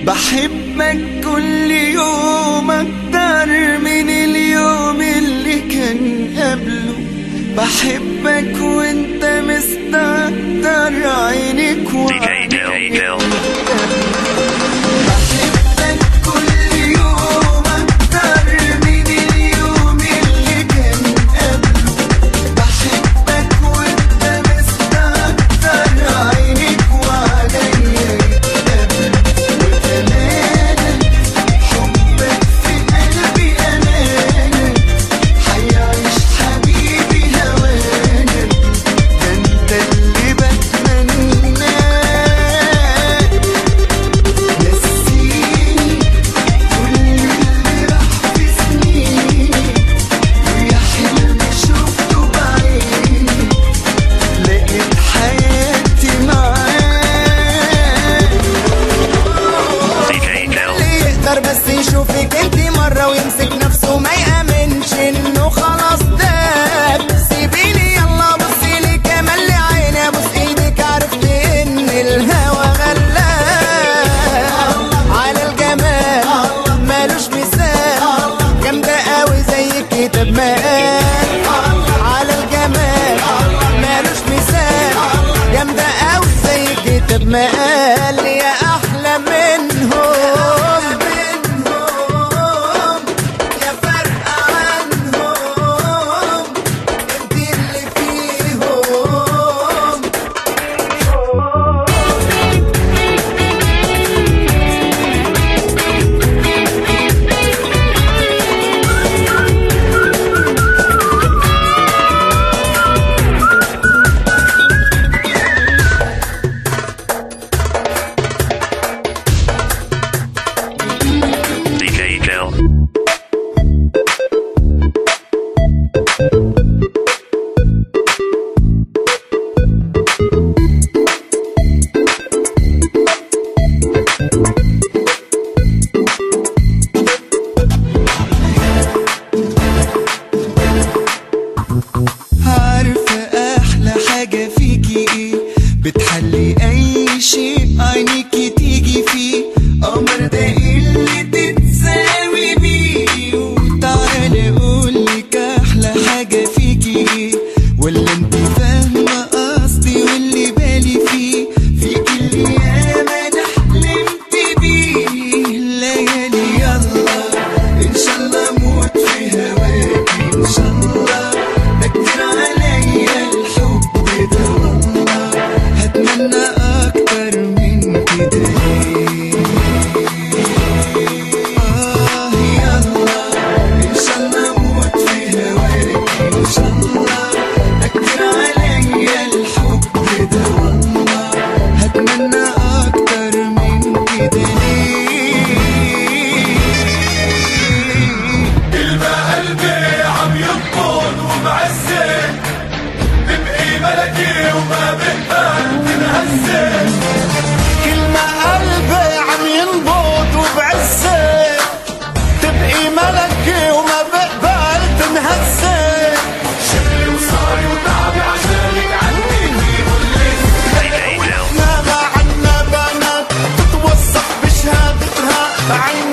بحبك كل يوم أكتر من اليوم اللي كان قبله بحبك وانت مستكتر عينك DJ Dill. بحبك كل يوم أكتر من اليوم اللي كان قبله بحبك وانت مستكتر عينك وعليا يتقابلوا وكلامك حبك في قلبي أمانة حيعيش حبيبي هوانا ده انت اللي بتمناه نسيني كل اللي راح في سنيني ويا حلم شفته بعيني لقيت حياتي معاك DJ Dill. اللي يقدر بس يشوفك انت مرة ويمسك نفسه ما يأمنش انه خلاص داب سيبيني يلا بصيلي كمان لعيني ابوس ايدك عرفت ان الهوى غلاب على الجمال مالوش مثال جامدة قوي زي الكتاب ما قال على الجمال مالوش مثال جامدة قوي زي الكتاب ما قال يا احلى منهم يا فرق عنهم انت اللي فيهم DJ Dill. عارفة أحلى حاجة فيكي إيه بتحلي أي شيء عينيكي تيجي فيه قمر ده اللي تتساوي بيه وتعالى أقولك أحلى حاجة فيكي إيه ولا أنت فاهمة قصدي واللي بالي فيه فيكي اللي ياما أنا حلمت بيه ليالي يلا إن شاء الله أموت في هواكي إن شاء الله ده كتير عليا الحب ده والله هتمنى أكتر من كده آه يلا إن شاء الله أموت في هواكي إن شاء الله ده كتير عليا الحب ده والله هتمنى أكتر من كده ليه كلمة قلبي عم ينقض ومعزك تبقي ملكي وما بقبل تنهزك كلمة قلبي عم ينبض وبعزك تبقي ملكي وما بقبل تنهزك شغلي وصاري وتعبي عشانك عندي في كل DJ Dill. احنا ما عنا بنات تتوثق بشهادتها عن